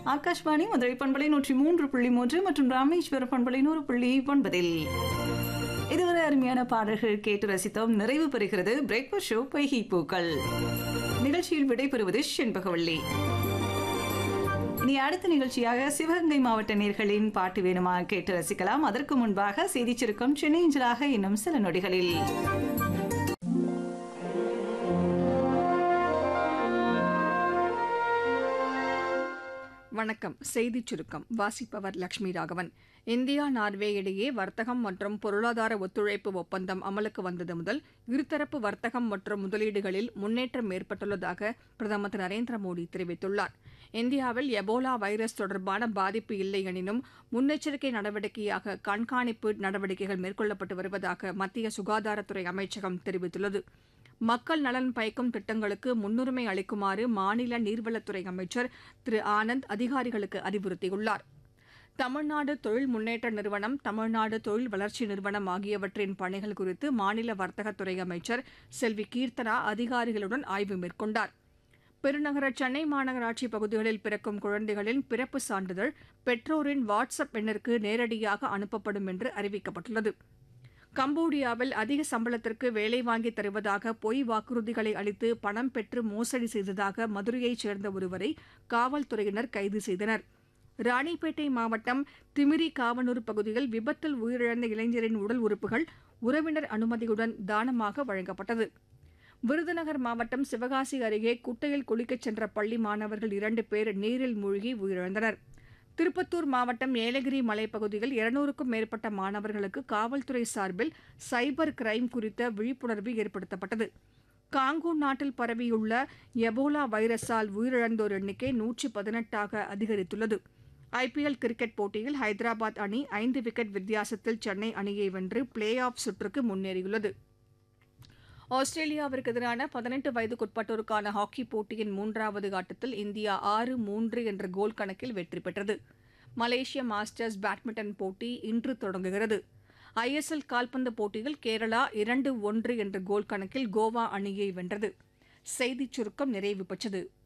ஆகாஷ்வாணி மதுரை பண்பலை நூற்றி மூன்று புள்ளி மூன்று மற்றும் ராமேஸ்வர பண்பலை நூறு புள்ளி ஒன்பதில் இதுவரை அருமையான பாடல்கள் கேட்டு ரசித்தோம் நிறைவு பெறுகிறது பிரேக்ஃபாஸ்ட் ஷோ பைகி பூக்கள் நிகழ்ச்சியில் விடைபெறுவது செண்பகவள்ளி இனி அடுத்த நிகழ்ச்சியாக சிவகங்கை மாவட்ட நேர்களின் பாட்டு வேணுமா கேட்டு ரசிக்கலாம் அதற்கு முன்பாக செய்திச் சுருக்கம் சென்னை இஞ்சலாக இன்னும் சில நொடிகளில் வணக்கம் செய்திச் சுருக்கம் வாசிப்பவர் லட்சுமி ராகவன் இந்தியா நார்வே இடையே வர்த்தகம் மற்றும் பொருளாதார ஒத்துழைப்பு ஒப்பந்தம் அமலுக்கு வந்தது முதல் இருதரப்பு வர்த்தகம் மற்றும் முதலீடுகளில் முன்னேற்றம் ஏற்பட்டுள்ளதாக பிரதமர் திரு நரேந்திர மோடி தெரிவித்துள்ளார் இந்தியாவில் எபோலா வைரஸ் தொடர்பான பாதிப்பு இல்லை எனினும் முன்னெச்சரிக்கை நடவடிக்கையாக கண்காணிப்பு நடவடிக்கைகள் மேற்கொள்ளப்பட்டு வருவதாக மத்திய சுகாதாரத்துறை அமைச்சகம் தெரிவித்துள்ளது மக்கள் நலன் பயக்கும் திட்டங்களுக்கு முன்னுரிமை அளிக்குமாறு மாநில நீர்வளத்துறை அமைச்சர் திரு ஆனந்த் அதிகாரிகளுக்கு அறிவுறுத்தியுள்ளார் தமிழ்நாடு தொழில் முன்னேற்ற நிறுவனம் தமிழ்நாடு தொழில் வளர்ச்சி நிறுவனம் ஆகியவற்றின் பணிகள் குறித்து மாநில வர்த்தகத்துறை அமைச்சர் செல்வி கீர்த்தனா அதிகாரிகளுடன் ஆய்வு மேற்கொண்டார் பெருநகர சென்னை மாநகராட்சி பகுதிகளில் பிறக்கும் குழந்தைகளின் பிறப்பு சான்றிதழ் பெற்றோரின் வாட்ஸ்அப் எண்ணிற்கு நேரடியாக அனுப்பப்படும் என்று அறிவிக்கப்பட்டுள்ளது கம்போடியாவில் அதிக சம்பளத்திற்கு வேலை வாங்கி தருவதாக பொய் வாக்குறுதிகளை அளித்து பணம் பெற்று மோசடி செய்ததாக மதுரையைச் சேர்ந்த ஒருவரை காவல்துறையினர் கைது செய்தனர் ராணிப்பேட்டை மாவட்டம் திமிரி காவனூர் பகுதியில் விபத்தில் உயிரிழந்த இளைஞரின் உடல் உறுப்புகள் உறவினர் அனுமதியுடன் தானமாக வழங்கப்பட்டது விருதுநகர் மாவட்டம் சிவகாசி அருகே குட்டையில் குளிக்கச் சென்ற பள்ளி மாணவர்கள் இரண்டு பேர் நீரில் மூழ்கி உயிரிழந்தனர் திருப்பத்தூர் மாவட்டம் ஏலகிரி மலைப்பகுதியில் இருநூறுக்கும் மேற்பட்ட மாணவர்களுக்கு காவல்துறை சார்பில் சைபர் கிரைம் குறித்த விழிப்புணர்வு ஏற்படுத்தப்பட்டது காங்கோ நாட்டில் பரவியுள்ள எபோலா வைரஸால் உயிரிழந்தோர் எண்ணிக்கை நூற்றி பதினெட்டாக அதிகரித்துள்ளது ஐபிஎல் கிரிக்கெட் போட்டியில் ஹைதராபாத் அணி ஐந்து விக்கெட் வித்தியாசத்தில் சென்னை அணியை வென்று பிளே ஆஃப் சுற்றுக்கு முன்னேறியுள்ளது ஆஸ்திரேலியாவிற்கு எதிரான பதினெட்டு வயதுக்குட்பட்டோருக்கான ஹாக்கி போட்டியின் மூன்றாவது ஆட்டத்தில் இந்தியா ஆறு மூன்று என்ற கோல் கணக்கில் வெற்றி பெற்றது மலேசிய மாஸ்டர்ஸ் பேட்மிண்டன் போட்டி இன்று தொடங்குகிறது ஐஎஸ்எல் கால்பந்து போட்டியில் கேரளா இரண்டு ஒன்று என்ற கோல் கணக்கில் கோவா அணியை வென்றது செய்திச் சுருக்கம் நிறைவு பெற்றது